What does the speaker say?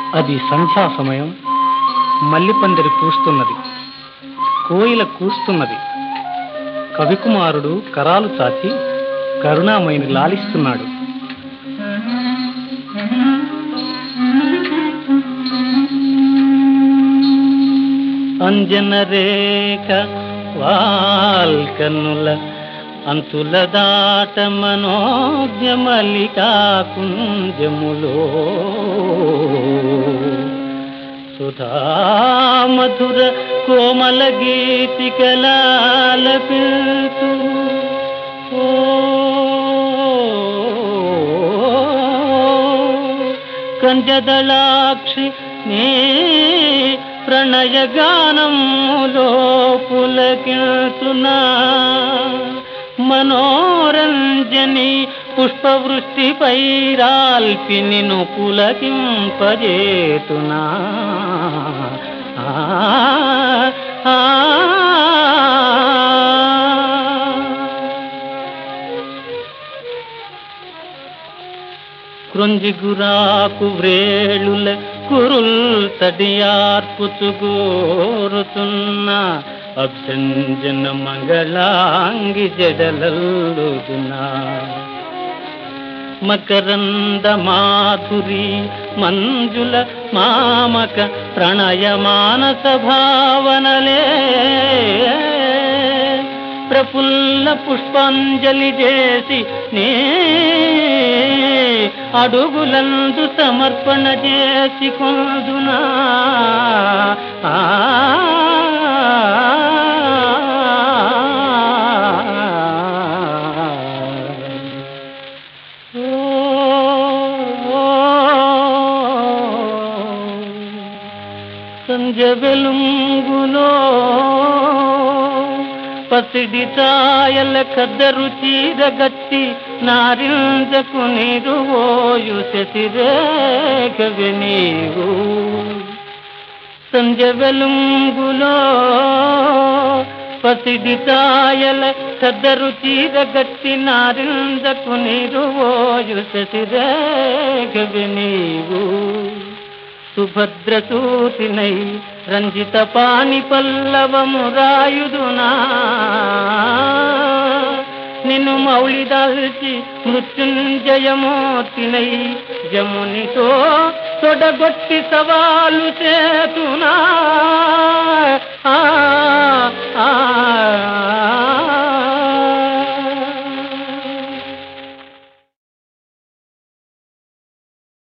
అది సంధ్యా సమయం మల్లిపందిరి పూస్తున్నది కోయిల కూస్తున్నది కవికుమారుడు కరాలు చాచి కరుణామయిని లాలిస్తున్నాడు అంజన రేఖ వాల్కన్నుల అంతుల దాట మనోజ్ఞమలికా కుంజములో సుధామధుర కోమల గీతికలాలపిల్తూ ఓ కంజదళాక్షి నీ ప్రణయగానములో పులకిల్తున్నా మనోరంజని పుష్పవృష్టిపై రాల్పి నిన్ను పులకింపజేతునా ఆ, ఆ, కృంజిగురాకు వ్రేళుల కురుల్ తడియార్పుచుగోరుతున్న అభ్యంజన మంగళాంగి జడలల్లుదునా మకరంద మాధురి మంజుల మామక ప్రణయ మానస భావనలే ప్రఫుల్ల పుష్పాంజలి చేసి నే అడుగులందు సమర్పణ చేసి కొందునా ఆ సంజ వెలుంగులో పసిడి ఛాయల కద్దరు చీరగట్టి నారింజకు నీరు ఓయు శశిరేఖవి నీవు సంజ వెలుంగులో పసిడి ఛాయల కద్దరు చీరగట్టి నారింజకు నీరు ఓయు శశిరేఖవి నీవు సుభద్రసూతినై రంజిత పాని పల్లవము రాయుదునా నిన్ను మౌళిదాల్చి మృత్యుంజయమూర్తినై జమునితో తొడగొట్టి సవాలు చేతునా ఆ, ఆ, ఆ